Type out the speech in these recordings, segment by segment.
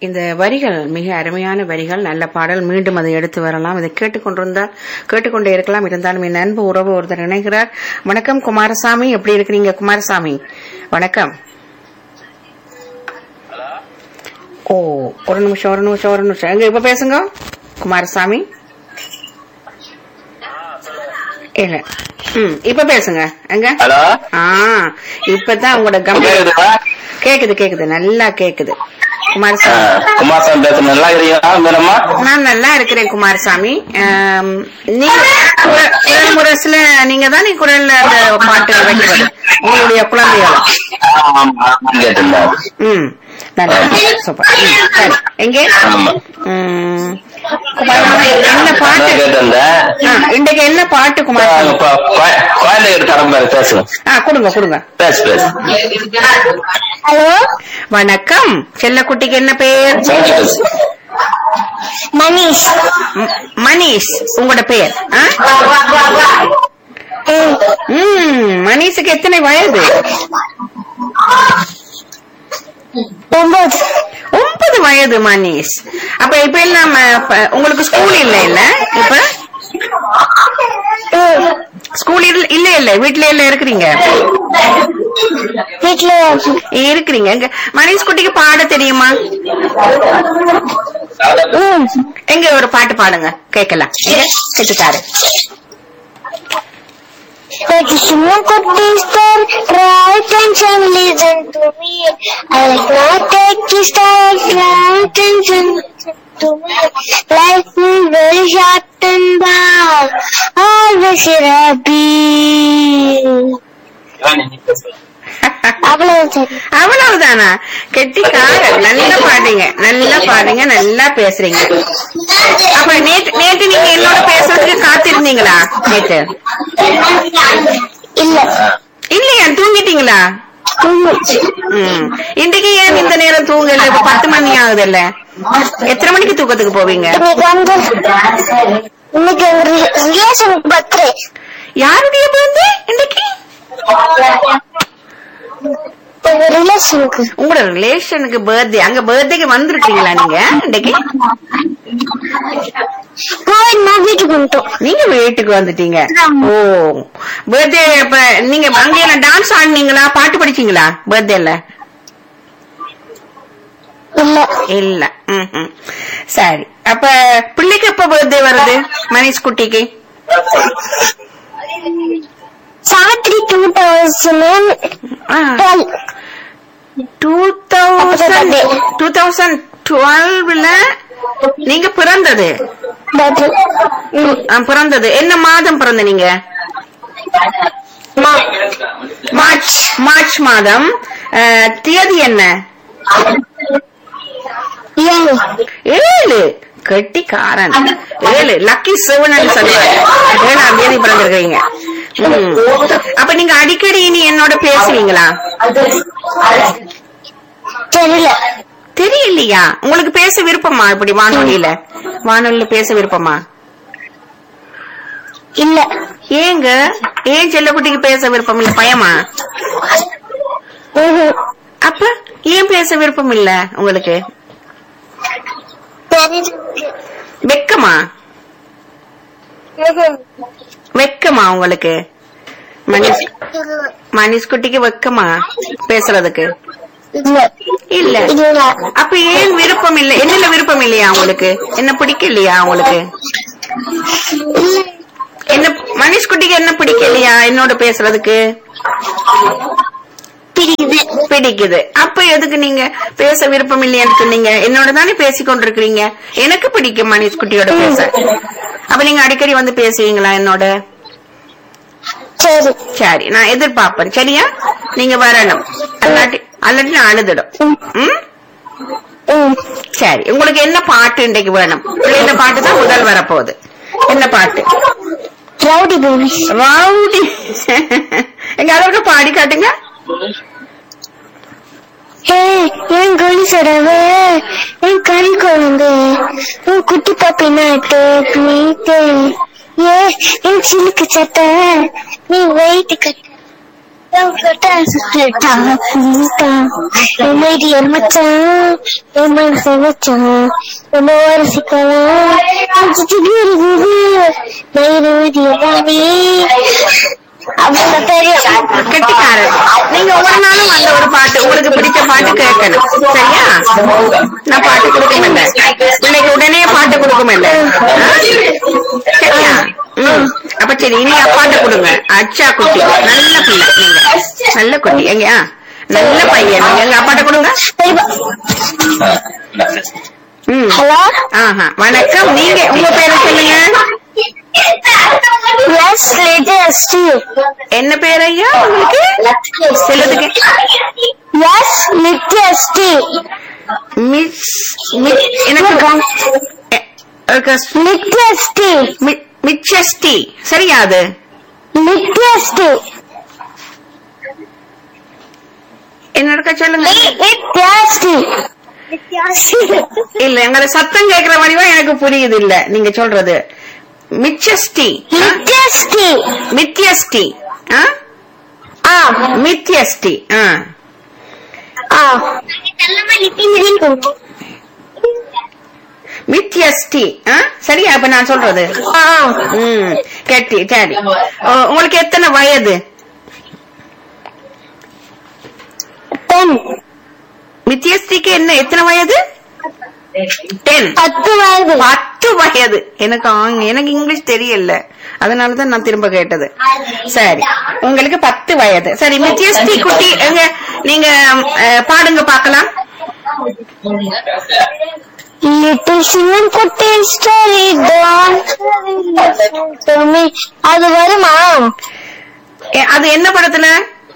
இந்த வரிகள் மிக அருமையான வரிகள் நல்ல பாடல் மீண்டும் அதை எடுத்து வரலாம் இதை கேட்டுக்கொண்டிருந்தால் கேட்டுக்கொண்டே இருக்கலாம் இருந்தாலும் என் அன்பு உறவு ஒருத்தர் நினைக்கிறார் வணக்கம் குமாரசாமி எப்படி இருக்கிறீங்க குமாரசாமி வணக்கம் ஓ ஒரு நிமிஷம் ஒரு நிமிஷம் ஒரு நிமிஷம் எங்க இப்ப பேசுங்க குமாரசாமி இல்ல ம் இப்ப பேசுங்க எங்க ஹலோ ஆ இப்பதான் உங்களோட கம்பெனி கேக்குதுங்களா கேக்குது கேக்குது நல்லா கேக்குது ஆ, குமாரசாமி குமாரசாமி பேசுறேன் நல்லா இருக்கிறீங்களா மேடமா நான் நல்லா இருக்கிறேன் குமாரசாமி ஆம், நீங்க குர- குரல் முரசுல நீங்க தானே குரல்ல அந்த பாட்டு வைக்கிறது உங்களுடைய குழந்தையோட கேட்டிருந்தேன் ம் நல்லா சூப்பர் ம், சரி எங்கே ஆமா ம், குமாரசாமி என்ன பாட்டு நான் கேட்டிருந்தேன் ஆ, இன்றைக்கு என்ன பாட்டு ஆ, குமாரசாமி இப்ப குழ- குழந்தைகிட்ட தரம் பாரு பேசுங்க ஆ கொடுங்க கொடுங்க பேசு பேசு ஹலோ வணக்கம் செல்லக்குட்டிக்கு என்ன பேர் பேசு மணிஷ் ம், மணீஷ் உங்களோட பேர் ஆ? ம் மணீஷுக்கு எத்தனை வயது ஒன்பது ஒன்பது வயது மணீஷ் அப்ப இப்ப எல்லாம் அப்ப உங்களுக்கு ஸ்கூல் இல்ல இல்ல இப்ப ஸ்கூல் இல்ல இல்ல இல்ல வீட்ல இல்ல இருக்கிறீங்க வீட்டுல இருக்கிறீங்க இங்க மணீஷ் குட்டிக்கு பாட தெரியுமா ம் எங்க ஒரு பாட்டு பாடுங்க கேட்கலாம் கேட்டுட்டாரு Like a small cookie star, try attention, listen to me. I like my techie style, try attention, listen to me. Life is very short and bad, always happy. அவ்வளவு சரி அவ்வளவுதானா கெட்டிக்காரர் நல்லா பாடுங்க நல்லா பாடுங்க நல்லா பேசுறீங்க அப்ப நேத்து நேத்து நீங்க என்னோட பேசுறதுக்கு காத்திருந்தீங்களா நேத்து இல்ல இல்லையா தூங்கிட்டீங்களா ம். இன்றைக்கு ஏன் இந்த நேரம் தூங்கல இப்ப பத்து மணி ஆகுதுல்ல எத்தனை மணிக்கு தூக்கத்துக்கு போவீங்க இன்னைக்கு வந்து இன்னைக்கு எங்க ரிலேஷனுக்கு பர்த்டே யாருடைய பர்த்டே இன்னைக்கு எங்க ரிலேஷனுக்கு உங்களோட ரிலேஷனுக்கு பர்த்டே அங்க பர்த்டேக்கு வந்திருக்கீங்களா நீங்க இன்னைக்கு கோயில் நான் வீட்டுக்கு வந்துட்டோம் நீங்க வீட்டுக்கு வந்துட்டீங்க ஓ பர்த்டே இப்ப நீங்க அங்க என்ன டான்ஸ் ஆடினீங்களா பாட்டு படிச்சீங்களா பர்த்டேல இல்ல இல்ல ம்ஹும். சரி அப்ப பிள்ளைக்கு எப்ப பர்த்டே வருது மனிஷ் குட்டிக்கு Savitri two thousand twelve two thousand two thousand டுவெல்வ்ல நீங்க பிறந்தது ஆ, பிறந்தது என்ன மாதம் பிறந்த நீங்க மார்ச் மார்ச் மாதம் அஹ், தேதி என்ன ஏழு ஏழு கெட்டிக்காரன் ஏழு லக்கி செவன் சொல்லுவாங்க ஏழாம் தேதி பிறந்திருக்கீங்க ம். அப்ப நீங்க அடிக்கடி இனி என்னோட பேசுவீங்களா தெரியல தெரியலையா உங்களுக்கு பேச விருப்பமா இப்படி வானொலியில வானொலியில பேச விருப்பமா இல்ல ஏங்க ஏன் செல்லக்குட்டிக்கு பேச விருப்பம் இல்ல பயமா ம்ஹும். அப்ப ஏன் பேச விருப்பம் இல்ல உங்களுக்கு தெரியல வெக்கமா ம்ஹும். வெக்கமா உங்களுக்கு மனிஷ் மனிஷ் குட்டிக்கு வெக்கமா பேசுறதுக்கு இல்ல இல்ல இல்ல அப்ப ஏன் விருப்பம் இல்ல என்னல விருப்பம் இல்லையா உங்களுக்கு என்ன பிடிக்கலையா உங்களுக்கு என்ன மனிஷ் குட்டிக்கு என்ன பிடிக்கலையா என்னோட பேசுறதுக்கு பிடிக்குது பிடிக்குது அப்ப எதுக்கு நீங்க பேச விருப்பம் இல்லையான்னு சொன்னீங்க என்னோட தானே பேசிக் கொண்டிருக்கிறீங்க எனக்கு பிடிக்கும் மனிஷ் குட்டியோட பேச அப்ப நீங்க அடிக்கடி வந்து பேசுவீங்களா என்னோட சரி சரி நான் எதிர்பார்ப்பேன் சரியா நீங்க வரணும் அல்லாட்டி அல்லாட்டி நான் அழுதுடும் ம் ம். சரி உங்களுக்கு என்ன பாட்டு இன்றைக்கு வேணும் பிள்ளைங்க பாட்டு தான் முதல் வரப்போகுது என்ன பாட்டு ரவுடி பேபி ரவுடி எங்க அளவுக்கு பாடி காட்டுங்க ஹே என் கோழி சொடவே என் கறி குழம்பு உன் குட்டி பாப்பி நாட்டு மீட்டு ஏ என் சிலுக்கு சட்டை நீ வெயிட் கட்ட டியர் மச்சான் என் மனசு மச்சான் நம்ம வரசிக்கலாம் எல்லாமே அவங்க தெரியும் கெட்டிக்காரன் நீங்க ஒவ்வொரு நாளும் அந்த ஒரு பாட்டு உங்களுக்கு பிடிச்ச பாட்டு கேட்கணும் சரியா நான் பாட்டு கொடுக்க மாட்டேன் பிள்ளைக்கு உடனே பாட்டு கொடுக்க மாட்டேன் சரியா ம் அப்ப சரி இனி அப்பாட்ட கொடுங்க அச்சா குட்டி நல்ல பிள்ளை நீங்க நல்ல குட்டி எங்க ஆ, நல்ல பையன் நீங்க எங்க அப்பாட்ட கொடுங்க ம் ஹலோ ஆஹா வணக்கம் நீங்க உங்க பேரை சொல்லுங்க எஸ் லேட்டஸ்ட் என்ன பேர் ஐயா உங்களுக்கு சிலதுக்கு எஸ் லிட்டஸ்டி மிஸ் மி- எனக்கு எ- எனக்கு லிட்டஸ்டி மி- மிச்சஸ்டி சரியா அது லிட்டஸ்டி என்ன சொல்லுங்க லிட்டஸ்டி இல்ல எங்களை சத்தம் கேக்குற மாதிரிவா எனக்கு புரியுது இல்ல நீங்க சொல்றது மிச்சஸ்டி ஆ? லிட்டஸ்டி மித்தியஸ்டி ஆ? ஆ மித்தியஸ்டி ஆ ஆ மித்தியஸ்டி ஆ? சரியா இப்ப நான் சொல்றது ஆ ம் கெட்டி சரி ஓ, உங்களுக்கு எத்தனை வயது டென் மித்தியஸ்டிக்கு என்ன எத்தனை வயது டென் பத்து வயது பத்து வயது எனக்கு ஆங்க- எனக்கு இங்கிலீஷ் தெரியல அதனாலதான் நான் திரும்ப கேட்டது சரி உங்களுக்கு பத்து வயது சரி மித்தியஸ்டி குட்டி எங்க நீங்க அஹ், பாடுங்க பாக்கலாம் லிட்டில் சிங்கம் குட்டி ஸ்டோரி டான் அது வருமா எ- அது என்ன படத்துல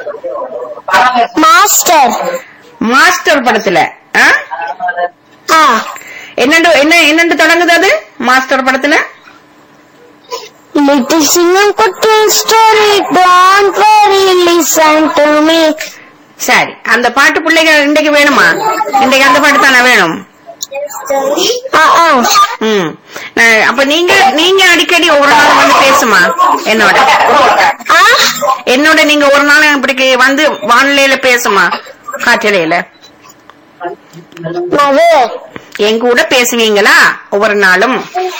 மாஸ்டர் மாஸ்டர் படத்துல ஆ? ஆ என்னண்டு என்ன என்னண்டு தொடங்குது அது மாஸ்டர் படத்துல லிட்டில் சிங்கம் குட்டி story don't worry listen to me சரி அந்த பாட்டு பிள்ளைங்க இன்றைக்கு வேணுமா இன்றைக்கு அந்த பாட்டு தானே வேணும் ஆ ஆ ம் நான் அப்ப நீங்க நீங்க அடிக்கடி ஒரு நாள் வந்து பேசுமா என்னோட ஆ என்னோட நீங்க ஒரு நாள் இப்படி வந்து வானிலையில பேசுமா காற்றலையில அது என் கூட பேசுவீங்களா ஒவ்வொரு நாளும்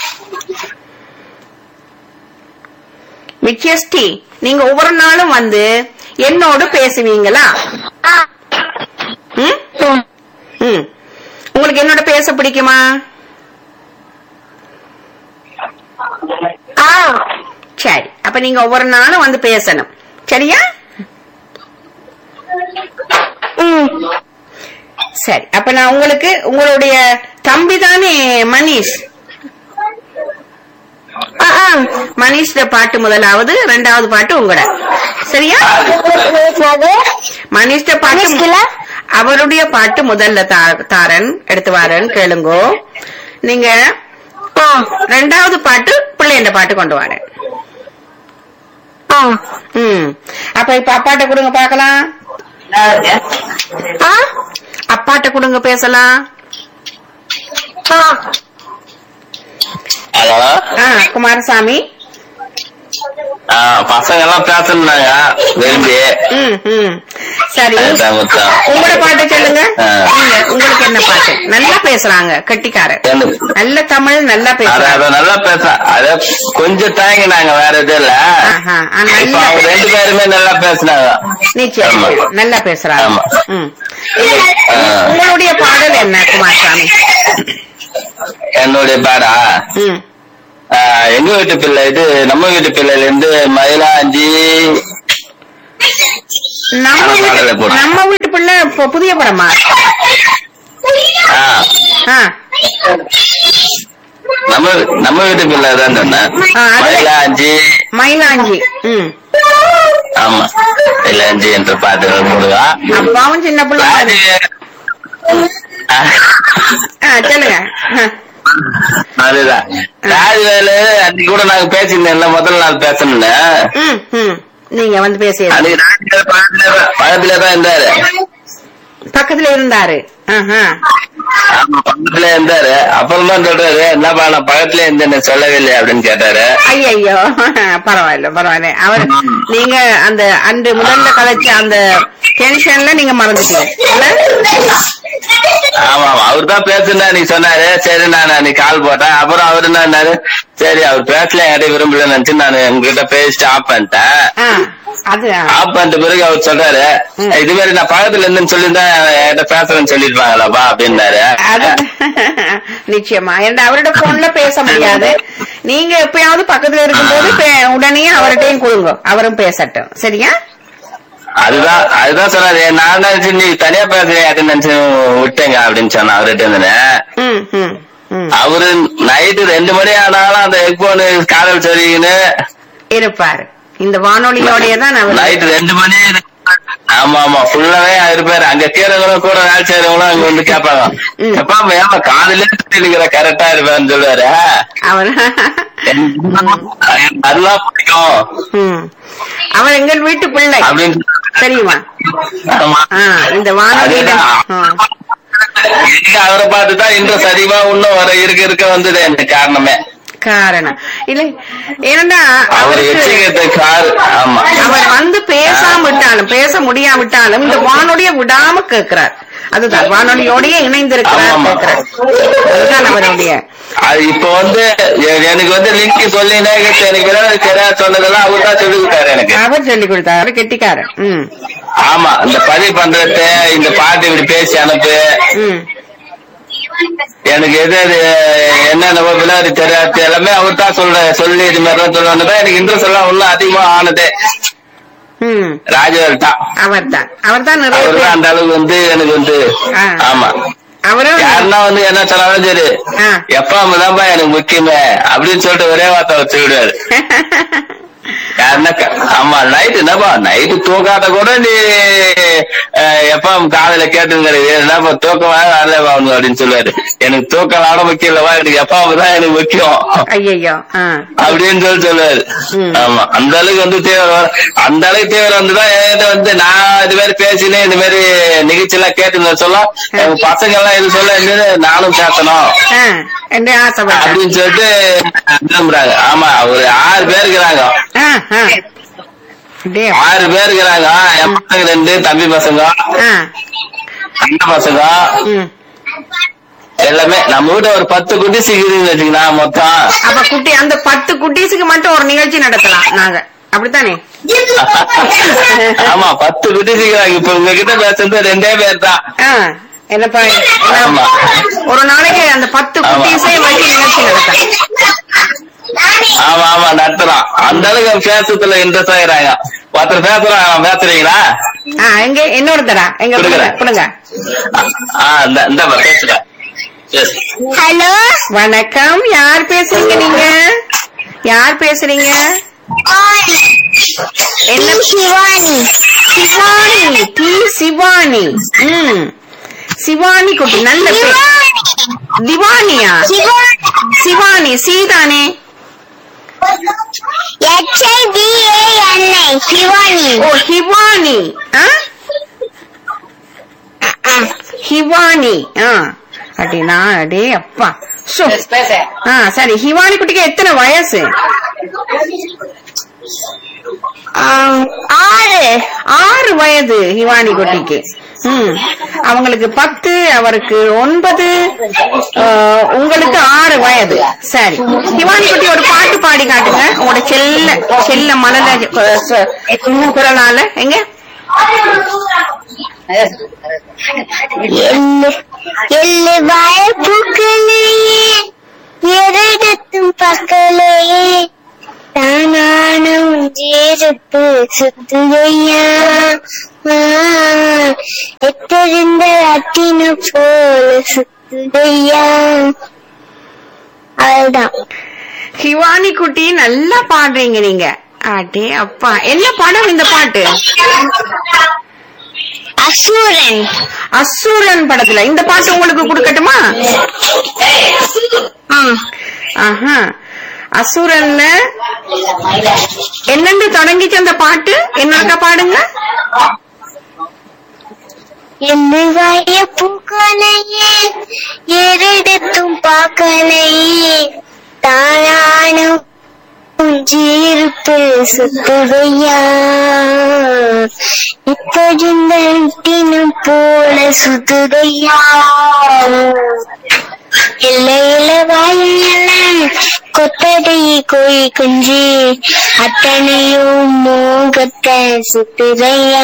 மிச்சஸ்டி நீங்க ஒவ்வொரு நாளும் வந்து என்னோடு பேசுவீங்களா ஆ ம் ம் உங்களுக்கு என்னோட பேச பிடிக்குமா ஆ சரி அப்ப நீங்க ஒவ்வொரு நாளும் வந்து பேசணும் சரியா ம் சரி அப்ப நான் உங்களுக்கு உங்களுடைய தம்பி தானே மனிஷ் ஆ ஆ மனிஷ் பாட்டு முதலாவது ரெண்டாவது பாட்டு உங்களோட சரியா அது மனிஷ் பாட்டு மனிஷ்குல? அவருடைய பாட்டு முதல்ல தா- தாரன் எடுத்து வாரன் கேளுங்கோ நீங்க ஆ ரெண்டாவது பாட்டு பிள்ளைண்ட பாட்டு கொண்டு வரேன் ஆ ம் அப்ப இப்ப அப்பாட்ட கொடுங்க பாக்கலாம் ஆ அப்பாட்ட கொடுங்க பேசலாம் ஆ ஹலோ ஆ குமாரசாமி ஆ பசங்க எல்லாம் பேசணும்னாங்க விரும்பி ம் ம் சரி அதுதான் மொத்தம். உங்களோட பாட்டு சொல்லுங்க ஆ. நீங்க உங்களுக்கு என்ன பாட்டு நல்லா பேசுறாங்க கெட்டிக்காரன் எனக்கு நல்ல தமிழ் நல்லா அத பேசுறாங்க அத நல்லா பேச அத கொஞ்சம் தயங்கினாங்க வேற எதுவும் இல்ல ஆஹா, ஆ, இப்ப நல்லா அவங்க ரெண்டு பேருமே நல்லா பேசினாங்க நிச்சயம் ஆமா. நல்லா பேசுறாங்க ஆமா. ம் இது, ஆ. உங்களுடைய பாடல் என்ன குமாரசாமி என்னுடைய பேரா ம் ஆ, எங்க வீட்டு பிள்ளை இது நம்ம வீட்டு பிள்ளைல இருந்து மயிலாஞ்சி நம்ம ஆ, பாடலை வீட்டு போடு. நம்ம வீட்டு பிள்ளை பு- புதிய படமா ஆ, ஆ நம்ம நம்ம வீட்டு பிள்ளை தான் சொன்னேன் ஆ, அது- மயிலாஞ்சி மயிலாஞ்சி ம் ஆமா மயிலாஞ்சி என்று பாட்டு போடுவா அப்பாவும் சின்ன பிள்ளை அது ஆ, ஆ சொல்லுங்க ஆ. அதுதான் ராஜ்வேலு அன்னைக்கு கூட நாங்க பேசியிருந்தேன்ல முதல் நாள் பேசணும்னு ம் ம் நீங்க வந்து பேசியது அன்னைக்கு ராஜ்வேலு பக்கத்துல பக்கத்துல தான் இருந்தாரு பக்கத்துல இருந்தாரு ஆஹா. ஆமா, பக்கத்துல இருந்தாரு அப்புறம் தான் சொல்றாரு என்னப்பா நான் பக்கத்துல இருந்தேன்னு சொல்லவே இல்லை அப்படின்னு கேட்டாரு ஐயையோ பரவாயில்ல பரவாயில்ல அவர் நீங்க அந்த அன்று முதல்ல கதைச்ச அந்த டென்ஷன்ல நீங்க மறந்துட்டீங்க இல்ல? ஆமா ஆமா அவர் தான் பேசுனா நீ சொன்னாரு சரி நான் அன்னைக்கு கால் போட்டேன் அப்புறம் அவர் என்னன்னாரு சரி அவர் பேசல என்கிட்ட விரும்பல நினைச்சு நான் உங்ககிட்ட பேசிட்டு ஆஃப் பண்ணிட்டேன் ஆ, அது ஆ. ஆஃப் பண்ணிட்ட பிறகு அவர் சொல்றாரு ம். இது மாதிரி நான் பக்கத்துல இருந்தேன்னு சொல்லியிருந்தா என்கிட்ட பேசுறேன்னு சொல்லிருப்பாங்களாப்பா அப்படின்னாரு அது நிச்சயமா ஏன்னா அவரோட போன்ல பேச முடியாது நீங்க எப்பயாவது பக்கத்துல இருக்கும்போது பே- உடனே அவர்கிட்டயும் கொடுங்க அவரும் பேசட்டும் சரியா அதுதான் அதுதான் சொன்னாரு நான் நினைச்சு நீ தனியா பேசுறேன் அப்படின்னு நினைச்சு விட்டேங்க அப்படின்னு சொன்னேன் அவர்கிட்ட இருந்தேன் ம் ம் ம் அவரு நைட்டு ரெண்டு மணி ஆனாலும் அந்த ஹெட்போனு காதல் சொல்லிக்கின்னு இருப்பாரு இந்த வானொலியோடய தான் அவர் நைட்டு ரெண்டு மணி ஆமா ஆமா ஃபுல்லாவே இருப்பாரு அங்க கீழவங்களும் கூட வேலை செய்யறவங்களும் அங்க வந்து கேட்பாங்க ம். எப்பா ஏமா காதலே இருக்கிற கரெக்டா இருப்பேன்னு சொல்லுவாரு அவர் எனக்கு அதெல்லாம் பிடிக்கும் ம். அவர் எங்கள் வீட்டு பிள்ளை அப்படின்னு தெரியுமா ஆமா. ஆ, இந்த வானொலியில அதுதான். எனக்கு அவரை பார்த்துதான் இன்ட்ரெஸ்ட் அதிகமா இன்னும் வர இருக்க இருக்க வந்தது எனக்கு காரணமே காரணம் இல்ல ஏன்னா அவர் அவருக்கு வச்சுக்கிறது கார் ஆமா அவர் வந்து பேசாம விட்டாலும் பேச முடியாவிட்டாலும் இந்த வானொலிய விடாம கேட்கிறார் அதுதான் வானொலியோடய இணைந்திருக்கிறார் ஆமா, ஆமா. கேட்கிறார் அதுதான் அவருடைய அது இப்ப வந்து எ- எனக்கு வந்து லிங்க் சொல்லினே எனக்கு ஏதாவது தெரியாது சொன்னதெல்லாம் அவர் தான் சொல்லி கொடுத்தாரு எனக்கு அவர் சொல்லி கொடுத்தார் அவர் கெட்டிக்காரர் ம் ஆமா இந்த பதிவு பண்றது இந்த பாட்டு இப்படி பேசி அனுப்பு ம் எனக்கு எது எது என்னென்ன விளையாடி தெரியாது எல்லாமே அவர் தான் சொல்ற சொல்லி இது மாதிரி தான் சொல்லுவாங்க எனக்கு இன்ட்ரெஸ்ட் எல்லாம் இன்னும் அதிகமா ஆனது ம் ராஜவேல் தான் அவர் தான் அவர் தான் நிறைய அவர் தான் பேர் அந்த அளவுக்கு வந்து எனக்கு வந்து ஆ. ஆமா அவரும் யாருன்னா வந்து என்ன சொன்னாலும் சரி ஆ. எப்பா தான்ப்பா எனக்கு முக்கியமே அப்படின்னு சொல்லிட்டு ஒரே வார்த்தை வச்சு விடுவாரு யாருன்னா க- ஆமா நைட்டு என்னப்பா நைட்டு தூக்காத கூட நீ அஹ், எப்ப காதல கேட்டுங்கிறது என்னப்பா தூக்கமா வரலப்பா அவனுக்கு அப்படின்னு சொல்லுவாரு எனக்கு தூக்கம் ஆட முக்கியம் இல்லவா எனக்கு எப்பா தான் எனக்கு முக்கியம் ஐயோ ஆ அப்படின்னு சொல்லி சொல்லுவாரு ம். ஆமா அந்த அளவுக்கு வந்து தீவிரம் வர- அந்த அளவுக்கு தீவிரம் வந்துதான் என்கிட்ட வந்து நான் இது மாதிரி பேசினேன் இந்த மாதிரி நிகழ்ச்சி எல்லாம் கேட்டு சொல்ல எங்க பசங்க எல்லாம் இது சொல்ல என்னது நானும் பேசணும் ஆ என்று ஆசைப்பட்டார் அப்படின்னு சொல்லிட்டு விரும்புறாங்க ஆமா ஒரு ஆறு பேர் இருக்கிறாங்க ஆ ஆ அப்படியே ஆறு பேர் இருக்கிறாங்க என் பசங்க ரெண்டு தம்பி பசங்க ஆ அண்ணன் பசங்க ம் எல்லாமே நம்ம வீட்டுல ஒரு பத்து குட்டி சிக்குதுன்னு வச்சுக்கலாம் மொத்தம் அப்ப குட்டி அந்த பத்து குட்டீஸுக்கு மட்டும் ஒரு நிகழ்ச்சி நடத்தலாம் நாங்க அப்படித்தானே ஆமா பத்து குட்டி சிக்கிறாங்க இப்ப உங்ககிட்ட பேசுறது ரெண்டே பேர் தான் ஆ என்னப்பா என்ன- ஆமா. ஒரு நாளைக்கு அந்த பத்து ஆமா. குட்டீஸையும் வச்சு நிகழ்ச்சி நடத்தலாம் ஆமா ஆமா நடத்துறோம் அந்த அளவுக்கு பேசுறதுல இன்ட்ரெஸ்ட் ஆகிறாங்க ஒருத்தர் பேசுறாங்க பேசுறீங்களா ஆ எங்க இன்னொருத்தரா எங்க கொடுக்குறேன். கொடுங்க ஆ இந்த இந்த பேசுறேன் Yes. ஹலோ வணக்கம் யார் பேசுறீங்க நீங்க யார் பேசுறீங்க என்ன சிவானி சிவானி டி சிவானி ம் சிவானி குட்டி நல்ல பேர் திவானியா சிவானி சிவானி சீதானே எச்ஐபிஏஎன்ஐ சிவானி ஓ ஹிவானி ஆ ஹிவானி ஆ அப்படின்னா அடே அப்பா சோ ஆ சரி ஹிவானி குட்டிக்கு எத்தனை வயசு ஆம், ஆறு ஆறு வயது ஹிவானி குட்டிக்கு ம் அவங்களுக்கு பத்து அவருக்கு ஒன்பது ஆ, உங்களுக்கு ஆறு வயது சரி ஹிவானி குட்டி ஒரு பாட்டு பாடி காட்டுங்க உங்களோட செல்ல செல்ல மனத குரலால எங்க எள்ளு எள்ளு வாழைப்பூக்களையே எரிடத்தும் பக்கலையே தானான உஞ்சேருப்பு சுத்துதையா எத்தறிந்த அட்டின போல சுத்துதையா அதுதான் ஹிவானி குட்டி நல்லா பாடுறீங்க நீங்க அடே அப்பா என்ன படம் இந்த பாட்டு அசூரன் அசூரன் படத்துல இந்த பாட்டு உங்களுக்கு கொடுக்கட்டுமா ஆ ஆஹா அசுரன்ல என்னன்னு தொடங்கிச்சு அந்த பாட்டு என்னக்கா பாடுங்க எல்லுவாய பூக்களையே ஏறெடுத்தும் பார்க்கலையே தானானும் ஜீர்ப்பு சுத்துதையா இப்பொழுந்தினும் போல சுத்துதையா இல்ல இல்ல வாயில கொத்தடி கோழி குஞ்சு அத்தனையும் மோகத்தை சுத்துதையா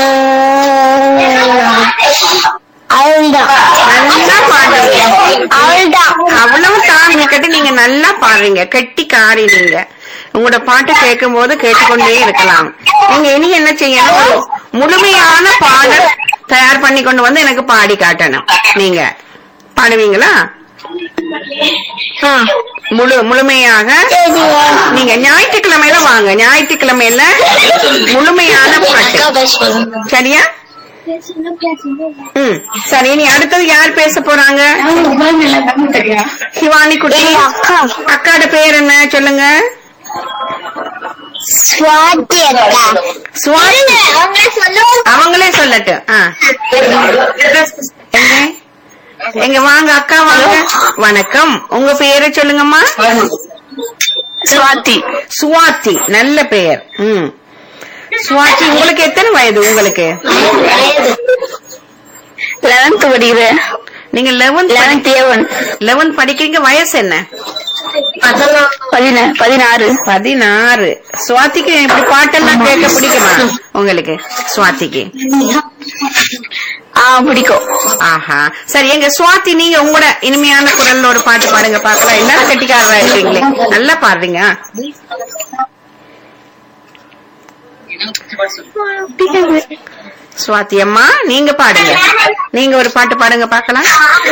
அவள்தான் நல்லா பாடுறீங்க அவள்தான் அவ்வளவு தாங்க கட்டி நீங்க நல்லா பாடுறீங்க கெட்டி காரி நீங்க உங்களோட பாட்டு கேட்கும் போது கேட்டுக்கொண்டே இருக்கலாம் நீங்க இனி என்ன செய்யணும் ஒரு முழுமையான பாடல் தயார் பண்ணி கொண்டு வந்து எனக்கு பாடி காட்டணும் நீங்க பாடுவீங்களா ஆ. முழு முழுமையாக சரியா? நீங்க ஞாயிற்றுக்கிழமையில வாங்க ஞாயிற்றுக்கிழமையில முழுமையான பாட்டு சரியா ம் சரி இனி அடுத்தது யார் பேச போறாங்க சிவானி குட்டி எங்க அக்கா அக்காட பேர் என்ன சொல்லுங்க சுவாதி அக்கா சுவாதி அவங்க சொல்லுவாங்க அவங்களே சொல்லட்டும் ஆ. எங்க எங்க வாங்க அக்கா வாங்க வணக்கம் உங்க பேரை சொல்லுங்கம்மா சுவாதி சுவாதி நல்ல பெயர் ம் சுவாதி உங்களுக்கு எத்தனை வயது உங்களுக்கு லெவன்த் படிக்கிறேன் நீங்க லெவன்த் லெவன்த் ஏவன் லெவன்த் படிக்கிறீங்க வயசு என்ன பதினா பதினாறு பதினாறு சுவாதிக்கு இப்படி பாட்டெல்லாம் கேட்க பிடிக்குமா உங்களுக்கு சுவாதிக்கு ஆ பிடிக்கும் ஆஹா சரி எங்க சுவாதி நீங்க உங்களோட இனிமையான குரல்ல ஒரு பாட்டு பாடுங்க பாக்கலாம் எல்லாரும் கட்டிக்காரரா இருக்கீங்களே நல்லா பாடுறீங்க சுவாதி அம்மா நீங்க பாடுங்க நீங்க ஒரு பாட்டு பாடுங்க பாக்கலாம்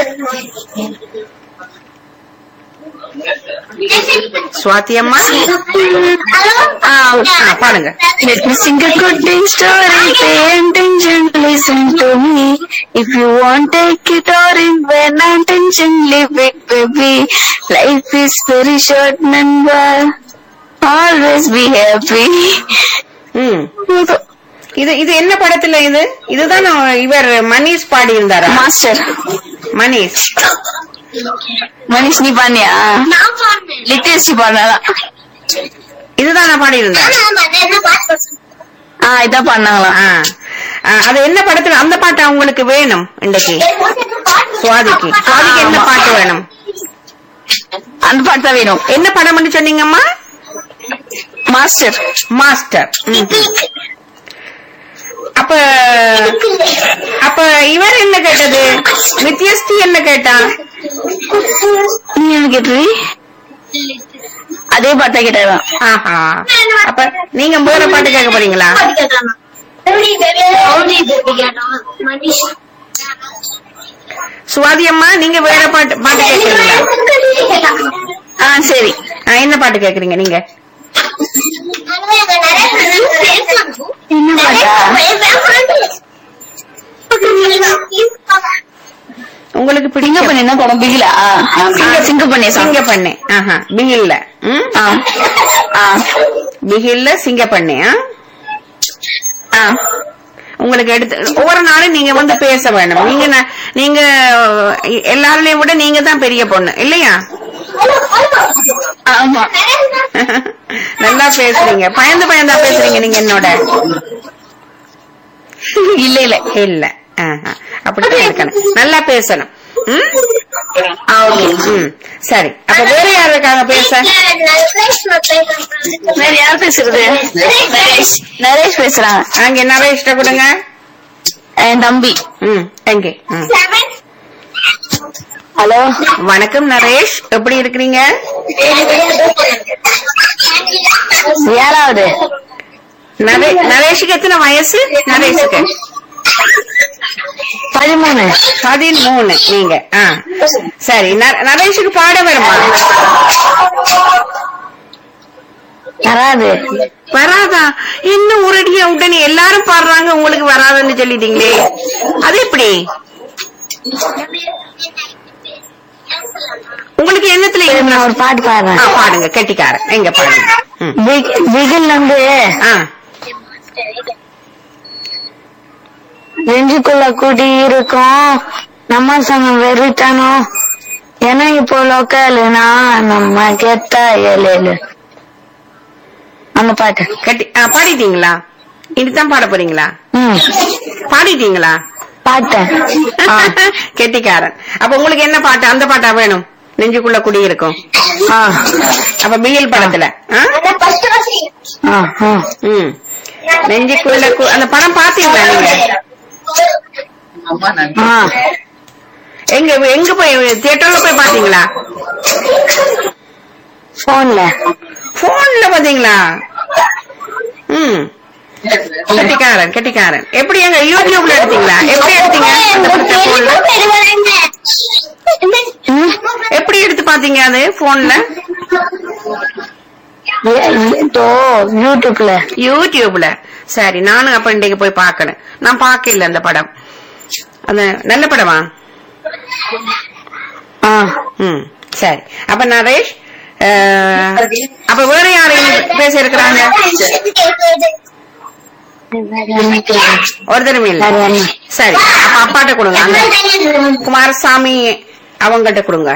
சுவாதி அம்மா ஆ, ஆ, பாடுங்க Let me sing a good thing story. Pay attention, listen to me. If you want, take it or in when attention, live it, baby. Life is very short, number. Always be happy. ம் இது இது என்ன படத்துல இது இதுதான் இவர் மணிஷ் பாடி இருந்தாரா Master. Manish Manish நீ பாண்டியா லிட்டேஸ்டி பாடினா இதுதான் நான் பாடி இருந்தேன் ஆ இதான் பண்ணாங்களாம் ஆ. ஆ, அது என்ன படத்துல அந்த பாட்டு அவங்களுக்கு வேணும் இன்னைக்கு சுவாதிக்கு சுவாதிக்கு என்ன பாட்டு வேணும் அந்த பாட்டு தான் வேணும் என்ன படம்னு சொன்னீங்கம்மா மாஸ்டர் மாஸ்டர் ம். அப்ப அப்ப இவர் என்ன கேட்டது வித்யஸ்தி என்ன கேட்டா நீ என்ன கேட்டுரு அதே பாட்டா கேட்டாதான் ஆஹா அப்ப நீங்க வேற பாட்டு கேட்க போறீங்களா சுவாதி அம்மா நீங்க வேற பாட்டு பாட்டு கேக்குறீங்களா ஆ சரி ஆ, என்ன பாட்டு கேக்குறீங்க நீங்க என்ன பாட்டா உங்களுக்கு சிங்க பிடிச்ச பண்ணி என்ன படம் பிகிலா சிங்க சிங்க பண்ணி சிங்க பண்ணு ஆஹா பிகில்ல ம் ஆ ஆ பிகில்ல சிங்க பண்ணு ஆ? ஆ உங்களுக்கு எடுத்து ஒவ்வொரு நாளும் நீங்க வந்து பேச வேணும் நீங்க ந- நீங்க அஹ், எல்லாரையும் விட நீங்க தான் பெரிய பொண்ணு இல்லையா ஆமா நல்லா பேசுறீங்க பயந்து பயந்தா பேசுறீங்க நீங்க என்னோட இல்ல இல்ல இல்ல ஆஹா. அப்படித்தான் இருக்கணும் நல்லா பேசணும் ம்? ஆ ஓகே ம் சரி அப்ப வேற யார் இருக்காங்க பேச வேற யார் பேசுறது நரேஷ் நரேஷ் பேசுறாங்க அங்க நரேஷ்ட கொடுங்க என் தம்பி ம் எங்கே ம். ஹலோ வணக்கம் நரேஷ் எப்படி இருக்கிறீங்க ஏழாவது நரே- நரேஷுக்கு எத்தனை வயசு நரேஷுக்கு பதிமூணு பதிமூணு நீங்க ஆ சரி ந- நரேஷுக்கு பாட வருமா வராது வராதா இன்னும் ஒரடியா உடனே எல்லாரும் பாடுறாங்க உங்களுக்கு வராதுன்னு சொல்லிட்டீங்களே அது எப்படி உங்களுக்கு என்னத்துல சரி, நான் interest? ஒரு பாட்டு ஆ, பாடுறேன் பாடுங்க கெட்டிக்காரன் எங்க பாடுங்க ம். பிக்- பிகில் வந்து ஆ நெஞ்சுக்குள்ள குடி இருக்கும் நம்ம சங்கம் வெறித்தனம் ஏன்னா இப்போ லோக்கலுனா நம்ம கெத்தா ஏழு அந்த பாட்டு கட்டி ஆ, பாடிட்டீங்களா இனிதான் பாட போறீங்களா ம் பாடிட்டீங்களா பாட்டேன் ஆ. கெட்டிக்காரன் அப்ப உங்களுக்கு என்ன பாட்டு அந்த பாட்டா வேணும் நெஞ்சுக்குள்ள குடி இருக்கும் ஆ அப்ப பிஎல் படத்துல ஆ? ஆ ஆ ம் நெஞ்சுக்குள்ள கு- அந்த படம் பாத்தீங்களா நீங்க ஆ எங்க எங்க போய் தியேட்டர்ல போய் பாத்தீங்களா போன்ல போன்ல பாத்தீங்களா ம் கெட்டிக்காரன் கெட்டிக்காரன் எப்படி எங்க யூடியூப்ல எடுத்தீங்களா எப்படி எடுத்தீங்க அந்த படத்தை போன்ல எப்படி எடுத்து பாத்தீங்க அது போன்ல இதோ யூடியூப்ல யூடியூப்ல சரி நானும் அப்ப இன்றைக்கு போய் பார்க்கணும் நான் பார்க்கல அந்த படம் அந்த நல்ல படமா ஆ ம் சரி அப்ப நரேஷ் அஹ், அப்ப வேற யாரையும் பேச இருக்கிறாங்க ஒருத்தருமே இல்ல வேற என்ன? சரி அப்ப அப்பாட்ட கொடுங்க அந்த குமாரசாமி அவங்கள்ட்ட கொடுங்க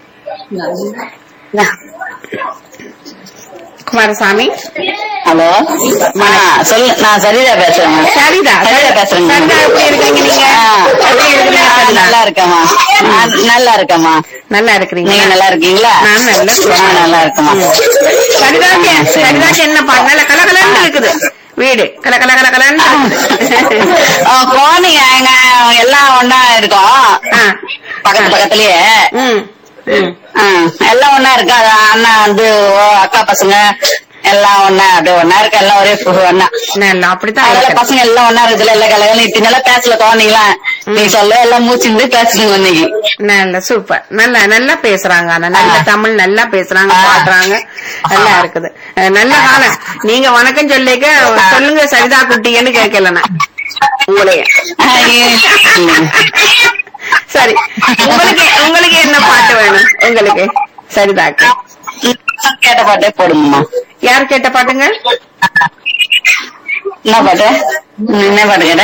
குமாரசாமி ஹலோ சொல்லு நான் சரிதா பேசுறேன் சரிதா சரிதா பேசுறேங்க சரிதா எப்படி இருக்கீங்க நீங்க எப்படி இருக்கீங்க ஆ, சரிதா? நல்லா இருக்கேம்மா ஆ, நல்லா இருக்கேம்மா நல்லா இருக்கிறீங்க நீங்க நல்லா இருக்கீங்களா நான் நல்லா இருக்கேன். ஆ, நல்லா இருக்கேம்மா சரிதாக்கு ஆ, சரி. சரிதாக்கு என்னப்பா நல்ல கலகலன்னு இருக்குது வீடு கல கல கல கலன்னு இருக்குது. ஆ, போனீங்க எங்க எல்லாம் ஒண்ணா இருக்கோம் ஆ. பக்கத்து பக்கத்துலயே ம் ம் ஆ, எல்லாம் ஒண்ணா இருக்கு அது அண்ணா வந்து ஓ, அக்கா பசங்க எல்லாம் ஒண்ணா அப்படியே ஒண்ணா இருக்கு எல்லாம் ஒரே ஃபு- ஒண்ணா நல்லா அப்படித்தான் அதனால இருக்கணும். பசங்க எல்லாம் ஒண்ணா இருக்குதுல இல்ல கலகல இத்தனால பேசல குழந்தைங்களா நீ சொல்ல எல்லாம் மூச்சிருந்து பேசுறீங்க இன்னைக்கு நல்ல சூப்பர் நல்லா நல்லா பேசுறாங்க ஆனா நல்ல ஆ. தமிழ் நல்லா பேசுறாங்க ஆ. பாடுறாங்க நல்லா இருக்குது அஹ், நல்ல காலம் நீங்க வணக்கம் சொல்லிக்க சொல்லுங்க சரிதா குட்டின்னு கேட்கல நான் உங்களைய சரி உங்களுக்கு உங்களுக்கு என்ன பாட்டு வேணும் உங்களுக்கு சரிதாக்கு கேட்ட பாட்டே போடுங்கம்மா யார் கேட்ட பாட்டுங்க என்ன பாட்டு என்ன பாட்டு கேட்ட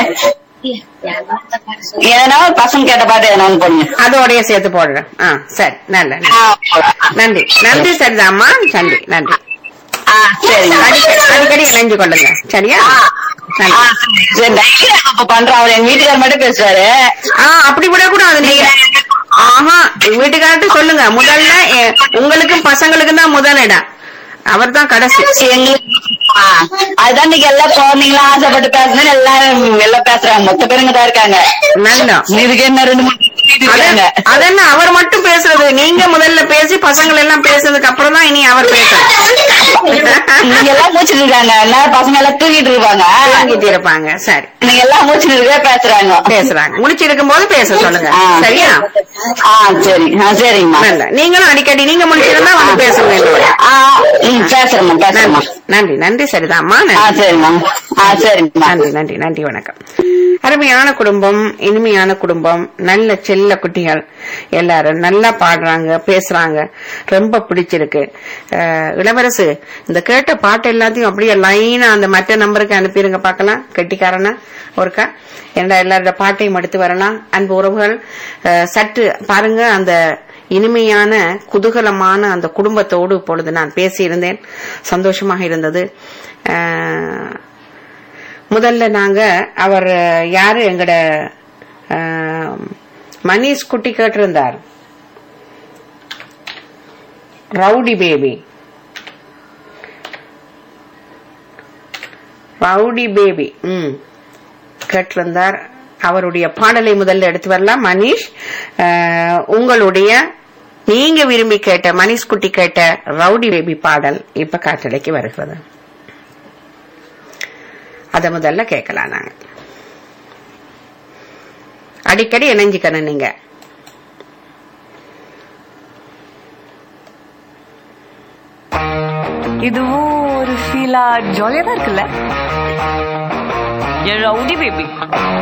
எதனா ஒரு பசங்க கேட்ட பாட்டு எதனா ஒண்ணு போடுங்க அதோடய சேர்த்து போடுறேன் ஆ சரி நல்ல ஆ, நன்றி நன்றி சரிதாம்மா நன்றி நன்றி ஆ, சரிங்க அடிக்கடி அடிக்கடி இணைஞ்சு கொள்ளுங்க சரியா ஆ, நன்றி சரி, daily அப்ப பண்றோம் அவர் எங்க வீட்டுக்கார மட்டும் பேசுவாரு ஆ அப்படி விடக்கூடாது நீங்க ஆஹா வீட்டுக்கார்ட்ட சொல்லுங்க முதல்ல எ- உங்களுக்கும் பசங்களுக்கும் தான் முதல் இடம் அவர் தான் கடைசி எங்களுக்கு ஆ, அதுதான் இன்னைக்கு எல்லாம் குழந்தைங்களா ஆசைப்பட்டு பேசணும்னு எல்லாரும் எல்லாம் பேசுறாங்க மொத்த பேருங்க தான் இருக்காங்க நல்லா இதுக்கு என்ன ரெண்டு மூணு பேர் இருக்காங்க அத- அதென்ன அவர் மட்டும் பேசுறது நீங்க முதல்ல பேசி பசங்கள் எல்லாம் பேசுனதுக்கு அப்புறம் தான் இனி அவர் பேசணும் நீங்க எல்லாம் மூச்சுட்டு இருக்காங்க எல்லாரும் பசங்க எல்லாம் தூக்கிட்டு இருப்பாங்க வாங்கிட்டு இருப்பாங்க சரி நீங்க எல்லாம் மூச்சுட்டு இருக்க பேசுறாங்க பேசுறாங்க முடிச்சிருக்கும் போது பேச சொல்லுங்க ஆ. சரியா ஆ சரி ஆ சரிங்கம்மா நல்ல நீங்களும் அடிக்கடி நீங்க முடிச்சிருந்தா வந்து பேசுங்க என்னோட. ஆ ம் பேசுறேம்மா பேசுறேம்மா நன்றி நன்றி நன்றி சரிதாம்மா ஆ நன்றி சரிம்மா ஆ சரிங்கம்மா நன்றி நன்றி நன்றி வணக்கம் அருமையான குடும்பம் இனிமையான குடும்பம் நல்ல செல்ல குட்டிகள் எல்லாரும் நல்லா பாடுறாங்க பேசுறாங்க ரொம்ப பிடிச்சிருக்கு அஹ், இளவரசு இந்த கேட்ட பாட்டு எல்லாத்தையும் அப்படியே லைனா அந்த மற்ற நம்பருக்கு அனுப்பிடுங்க பார்க்கலாம் கெட்டிக்காரனா ஒருக்கா என்னடா எல்லாரோட பாட்டையும் எடுத்து வரலாம் அன்பு உறவுகள் அஹ், சற்று பாருங்க அந்த இனிமையான குதூகலமான அந்த குடும்பத்தோடு இப்பொழுது நான் பேசியிருந்தேன் சந்தோஷமாக இருந்தது அஹ், முதல்ல நாங்க அவர் யாரு எங்கட அஹ், மணீஷ் குட்டி கேட்டிருந்தார் ரவுடி பேபி ரவுடி பேபி ம் கேட்டிருந்தார் அவருடைய பாடலை முதல்ல எடுத்து வரலாம் மணீஷ் அஹ், உங்களுடைய நீங்க விரும்பி கேட்ட மணீஷ் குட்டி கேட்ட ரவுடி பேபி பாடல் இப்ப காற்றலைக்கு வருகிறது அத முதல்ல கேட்கலாம் நாங்க அடிக்கடி இணைஞ்சுக்கணும் நீங்க இதுவும் ஒரு ஃபீலா ஜாலியா தான் இருக்குல்ல என் ரவுடி பேபி